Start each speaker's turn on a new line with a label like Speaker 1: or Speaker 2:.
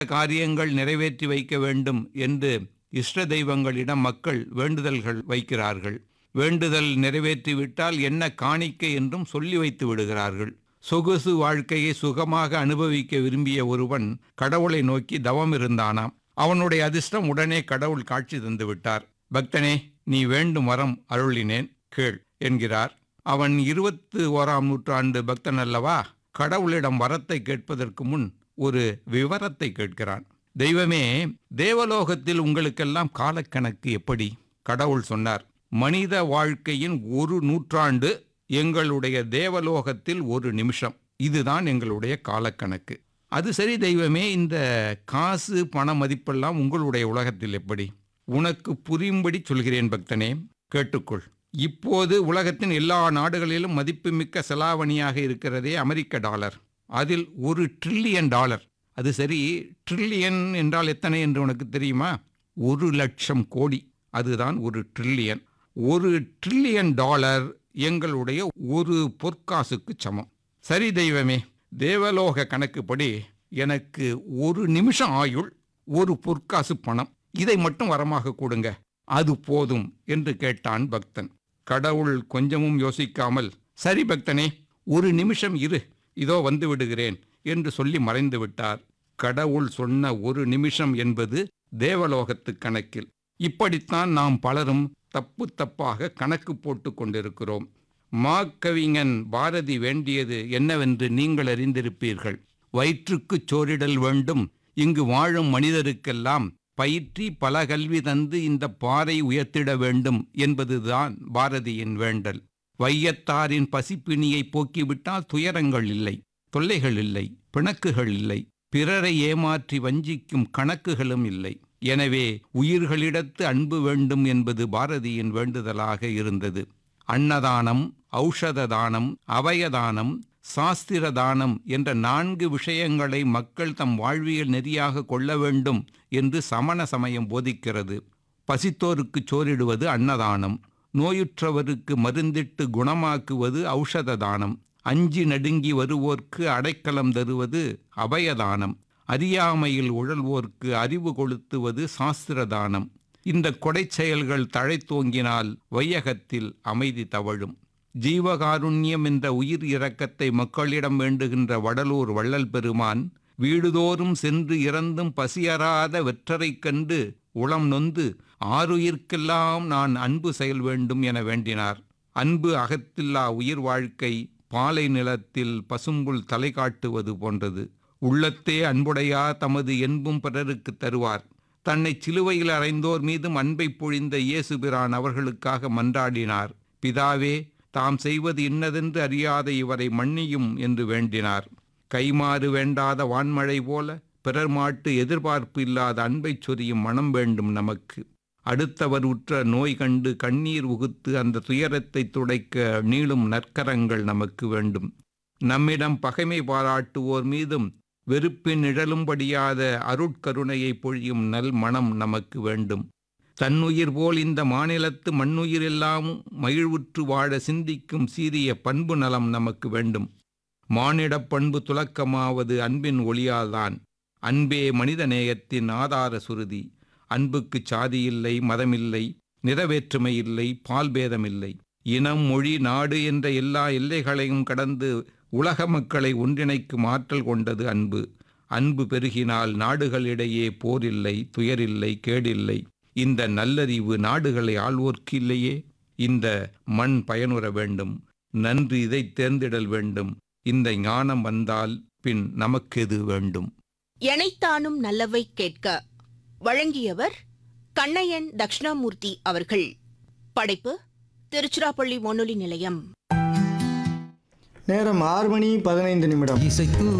Speaker 1: காரியங்கள் நிறைவேற்றி வைக்க வேண்டும் என்று இஷ்ட தெய்வங்களிடம் மக்கள் வேண்டுதல்கள் வைக்கிறார்கள் வேண்டுதல் நிறைவேற்றிவிட்டால் என்ன காணிக்கை என்றும் சொல்லி வைத்து விடுகிறார்கள் சொகுசு வாழ்க்கையை சுகமாக அனுபவிக்க விரும்பிய ஒருவன் கடவுளை நோக்கி தவம் இருந்தானாம் அவனுடைய அதிர்ஷ்டம் உடனே கடவுள் காட்சி தந்து விட்டார் பக்தனே நீ வேண்டும் வரம் அருளினேன் கேள் என்கிறார் அவன் இருபத்து ஓராம் நூற்றாண்டு பக்தன் அல்லவா கடவுளிடம் வரத்தை கேட்பதற்கு முன் ஒரு விவரத்தை கேட்கிறான் தெய்வமே தேவலோகத்தில் உங்களுக்கெல்லாம் காலக்கணக்கு எப்படி கடவுள் சொன்னார் மனித வாழ்க்கையின் ஒரு நூற்றாண்டு எங்களுடைய தேவலோகத்தில் ஒரு நிமிஷம் இதுதான் எங்களுடைய காலக்கணக்கு அது சரி தெய்வமே இந்த காசு பண மதிப்பெல்லாம் உங்களுடைய உலகத்தில் எப்படி உனக்கு புரியும்படி சொல்கிறேன் பக்தனே கேட்டுக்கொள் இப்போது உலகத்தின் எல்லா நாடுகளிலும் மதிப்புமிக்க செலாவணியாக இருக்கிறதே அமெரிக்க டாலர் அதில் ஒரு ட்ரில்லியன் டாலர் அது சரி ட்ரில்லியன் என்றால் எத்தனை என்று உனக்கு தெரியுமா ஒரு லட்சம் கோடி அதுதான் ஒரு ட்ரில்லியன் ஒரு ட்ரில்லியன் டாலர் எங்களுடைய ஒரு பொற்காசுக்கு சமம் சரி தெய்வமே தேவலோக கணக்குப்படி எனக்கு ஒரு நிமிஷம் ஆயுள் ஒரு பொற்காசு பணம் இதை மட்டும் வரமாக கொடுங்க அது போதும் என்று கேட்டான் பக்தன் கடவுள் கொஞ்சமும் யோசிக்காமல் சரி பக்தனே ஒரு நிமிஷம் இரு இதோ வந்து விடுகிறேன் என்று சொல்லி மறைந்து விட்டார் கடவுள் சொன்ன ஒரு நிமிஷம் என்பது தேவலோகத்து கணக்கில் இப்படித்தான் நாம் பலரும் தப்பு தப்பாக கணக்கு போட்டு கொண்டிருக்கிறோம் மாக்கவிஞன் பாரதி வேண்டியது என்னவென்று நீங்கள் அறிந்திருப்பீர்கள் வயிற்றுக்குச் சோறிடல் வேண்டும் இங்கு வாழும் மனிதருக்கெல்லாம் பயிற்றி பல கல்வி தந்து இந்த பாறை உயர்த்திட வேண்டும் என்பதுதான் பாரதியின் வேண்டல் வையத்தாரின் பசிப்பிணியை போக்கிவிட்டால் துயரங்கள் இல்லை தொல்லைகள் இல்லை பிணக்குகள் இல்லை பிறரை ஏமாற்றி வஞ்சிக்கும் கணக்குகளும் இல்லை எனவே உயிர்களிடத்து அன்பு வேண்டும் என்பது பாரதியின் வேண்டுதலாக இருந்தது அன்னதானம் ஔஷத தானம் அவயதானம் சாஸ்திர தானம் என்ற நான்கு விஷயங்களை மக்கள் தம் வாழ்வியல் நெறியாக கொள்ள வேண்டும் என்று சமண சமயம் போதிக்கிறது பசித்தோருக்கு சோறிடுவது அன்னதானம் நோயுற்றவருக்கு மருந்திட்டு குணமாக்குவது ஔஷத தானம் அஞ்சி நடுங்கி வருவோர்க்கு அடைக்கலம் தருவது அபயதானம் அறியாமையில் உழல்வோர்க்கு அறிவு கொளுத்துவது சாஸ்திர தானம் இந்த கொடை செயல்கள் தழைத்தோங்கினால் வையகத்தில் அமைதி தவழும் ஜீவகாருண்யம் என்ற உயிர் இரக்கத்தை மக்களிடம் வேண்டுகின்ற வடலூர் வள்ளல் பெருமான் வீடுதோறும் சென்று இறந்தும் பசியறாத வெற்றரைக் கண்டு உளம் நொந்து ஆறுயிர்க்கெல்லாம் நான் அன்பு செயல் வேண்டும் என வேண்டினார் அன்பு அகத்தில்லா உயிர் வாழ்க்கை பாலை நிலத்தில் பசும்புல் தலை காட்டுவது போன்றது உள்ளத்தே அன்புடையா தமது என்பும் பிறருக்கு தருவார் தன்னை சிலுவையில் அறைந்தோர் மீதும் அன்பை பொழிந்த இயேசுபிரான் அவர்களுக்காக மன்றாடினார் பிதாவே தாம் செய்வது இன்னதென்று அறியாத இவரை மன்னியும் என்று வேண்டினார் கைமாறு வேண்டாத வான்மழை போல பிறர் மாட்டு எதிர்பார்ப்பு இல்லாத அன்பைச் சொரியும் மனம் வேண்டும் நமக்கு அடுத்தவர் உற்ற நோய் கண்டு கண்ணீர் உகுத்து அந்த துயரத்தை துடைக்க நீளும் நற்கரங்கள் நமக்கு வேண்டும் நம்மிடம் பகைமை பாராட்டுவோர் மீதும் வெறுப்பின் நிழலும்படியாத அருட்கருணையை பொழியும் நல் மனம் நமக்கு வேண்டும் தன்னுயிர் போல் இந்த மாநிலத்து மண்ணுயிரெல்லாம் மகிழ்வுற்று வாழ சிந்திக்கும் சீரிய பண்பு நலம் நமக்கு வேண்டும் மானிடப் பண்பு துலக்கமாவது அன்பின் ஒளியால்தான் அன்பே மனித நேயத்தின் ஆதார சுருதி அன்புக்கு சாதியில்லை மதமில்லை நிறவேற்றுமை இல்லை பால்பேதமில்லை இனம் மொழி நாடு என்ற எல்லா எல்லைகளையும் கடந்து உலக மக்களை ஒன்றிணைக்கும் ஆற்றல் கொண்டது அன்பு அன்பு பெருகினால் நாடுகளிடையே போரில்லை துயரில்லை கேடில்லை இந்த நல்லறிவு நாடுகளை ஆள்வோர்க்கு இல்லையே இந்த மண் பயனுற வேண்டும் நன்று இதை தேர்ந்திடல் வேண்டும் இந்த ஞானம் வந்தால் பின் நமக்கெது வேண்டும்
Speaker 2: எனைத்தானும் நல்லவை கேட்க வழங்கியவர் கண்ணையன் தக்ஷணாமூர்த்தி அவர்கள் படைப்பு திருச்சிராப்பள்ளி வானொலி நிலையம்
Speaker 3: நேரம் ஆறு மணி பதினைந்து நிமிடம்
Speaker 4: இசைத்து